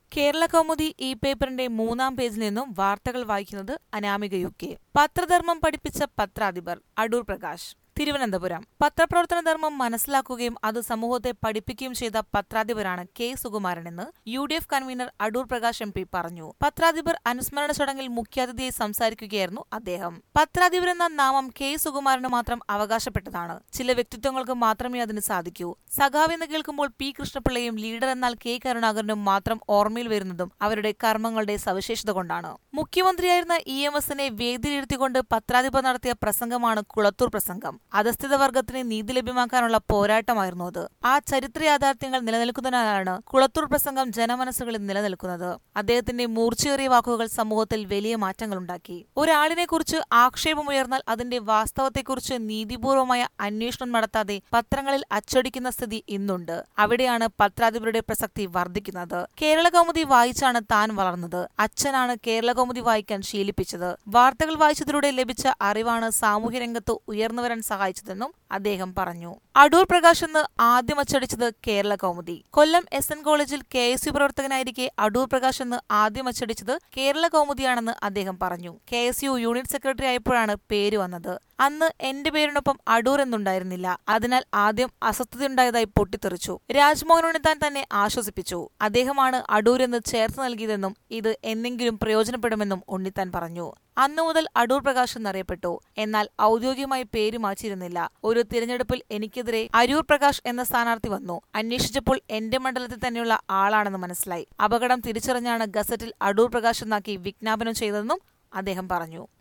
കേരള കൗമുദി ഈ പേപ്പറിന്റെ മൂന്നാം പേജിൽ നിന്നും വാർത്തകൾ വായിക്കുന്നത് അനാമിക യു കെ പത്രധർമ്മം പഠിപ്പിച്ച പത്രാധിപർ അടൂർ പ്രകാശ് തിരുവനന്തപുരം പത്രപ്രവർത്തന ധർമ്മം മനസ്സിലാക്കുകയും അത് സമൂഹത്തെ പഠിപ്പിക്കുകയും ചെയ്ത പത്രാധിപരാണ് കെ സുകുമാരനെന്ന് U D F convener Adoor Prakash M P പറഞ്ഞു പത്രാധിപർ അനുസ്മരണ ചടങ്ങിൽ മുഖ്യാതിഥിയായി സംസാരിക്കുകയായിരുന്നു അദ്ദേഹം പത്രാധിപർ എന്ന നാമം കെ സുകുമാരന് മാത്രം അവകാശപ്പെട്ടതാണ് ചില വ്യക്തിത്വങ്ങൾക്ക് മാത്രമേ അതിന് സാധിക്കൂ സഖാവ് എന്ന് കേൾക്കുമ്പോൾ പി കൃഷ്ണപിള്ളയും ലീഡർ എന്നാൽ കെ കരുണാകരനും മാത്രം ഓർമ്മയിൽ വരുന്നതും അവരുടെ കർമ്മങ്ങളുടെ സവിശേഷത കൊണ്ടാണ് മുഖ്യമന്ത്രിയായിരുന്ന ഇ എം എസിനെ വേദിയിലിരുത്തിക്കൊണ്ട് പത്രാധിപർ നടത്തിയ പ്രസംഗമാണ് കുളത്തൂർ പ്രസംഗം അധസ്ഥിത വർഗത്തിന് നീതി ലഭ്യമാക്കാനുള്ള പോരാട്ടമായിരുന്നു അത് ആ ചരിത്ര യാഥാർത്ഥ്യങ്ങൾ നിലനിൽക്കുന്നതിനാലാണ് കുളത്തൂർ പ്രസംഗം ജനമനസ്സുകളിൽ നിലനിൽക്കുന്നത് അദ്ദേഹത്തിന്റെ മൂർച്ചയേറിയ വാക്കുകൾ സമൂഹത്തിൽ വലിയ മാറ്റങ്ങളുണ്ടാക്കി ഒരാളിനെ കുറിച്ച് ആക്ഷേപമുയർന്നാൽ അതിന്റെ വാസ്തവത്തെക്കുറിച്ച് നീതിപൂർവമായ അന്വേഷണം നടത്താതെ പത്രങ്ങളിൽ അച്ചടിക്കുന്ന സ്ഥിതി ഇന്നുണ്ട് അവിടെയാണ് പത്രാധിപരുടെ പ്രസക്തി വർദ്ധിക്കുന്നത് കേരള കൗമുദി വായിച്ചാണ് താൻ വളർന്നത് അച്ഛനാണ് കേരള കൗമുദി വായിക്കാൻ ശീലിപ്പിച്ചത് വാർത്തകൾ വായിച്ചതിലൂടെ ലഭിച്ച അറിവാണ് സാമൂഹ്യരംഗത്ത് ഉയർന്നുവരാൻ സഹായിച്ചതെന്നും അദ്ദേഹം പറഞ്ഞു അടൂർ പ്രകാശ് എന്ന് ആദ്യം അച്ചടിച്ചത് Kerala Kaumudi Kollam S N college K S U പ്രവർത്തകനായിരിക്കെ അടൂർ പ്രകാശ് എന്ന് ആദ്യം അച്ചടിച്ചത് കേരള കൗമുദിയാണെന്ന് അദ്ദേഹം പറഞ്ഞു K S U unit secretary ആയപ്പോഴാണ് പേര് വന്നത് അന്ന് എന്റെ പേരിനൊപ്പം അടൂർ എന്നുണ്ടായിരുന്നില്ല അതിനാൽ ആദ്യം അസ്വസ്ഥതയുണ്ടായതായി പൊട്ടിത്തെറിച്ചു രാജ്മോഹൻ ഉണ്ണിത്താൻ തന്നെ ആശ്വസിപ്പിച്ചു അദ്ദേഹമാണ് അടൂർ എന്ന് ചേർത്ത് നൽകിയതെന്നും ഇത് എന്നെങ്കിലും പ്രയോജനപ്പെടുമെന്നും ഉണ്ണിത്താൻ പറഞ്ഞു അന്നു മുതൽ അടൂർ പ്രകാശ് എന്നറിയപ്പെട്ടു എന്നാൽ ഔദ്യോഗികമായി പേര് മാറ്റിയിരുന്നില്ല ഒരു തിരഞ്ഞെടുപ്പിൽ എനിക്കെതിരെ അരൂർ പ്രകാശ് എന്ന സ്ഥാനാർത്ഥി വന്നു അന്വേഷിച്ചപ്പോൾ എന്റെ മണ്ഡലത്തിൽ തന്നെയുള്ള ആളാണെന്ന് മനസ്സിലായി അപകടം തിരിച്ചറിഞ്ഞാണ് ഗസറ്റിൽ അടൂർ പ്രകാശ് എന്നാക്കി വിജ്ഞാപനം ചെയ്തതെന്നും അദ്ദേഹം പറഞ്ഞു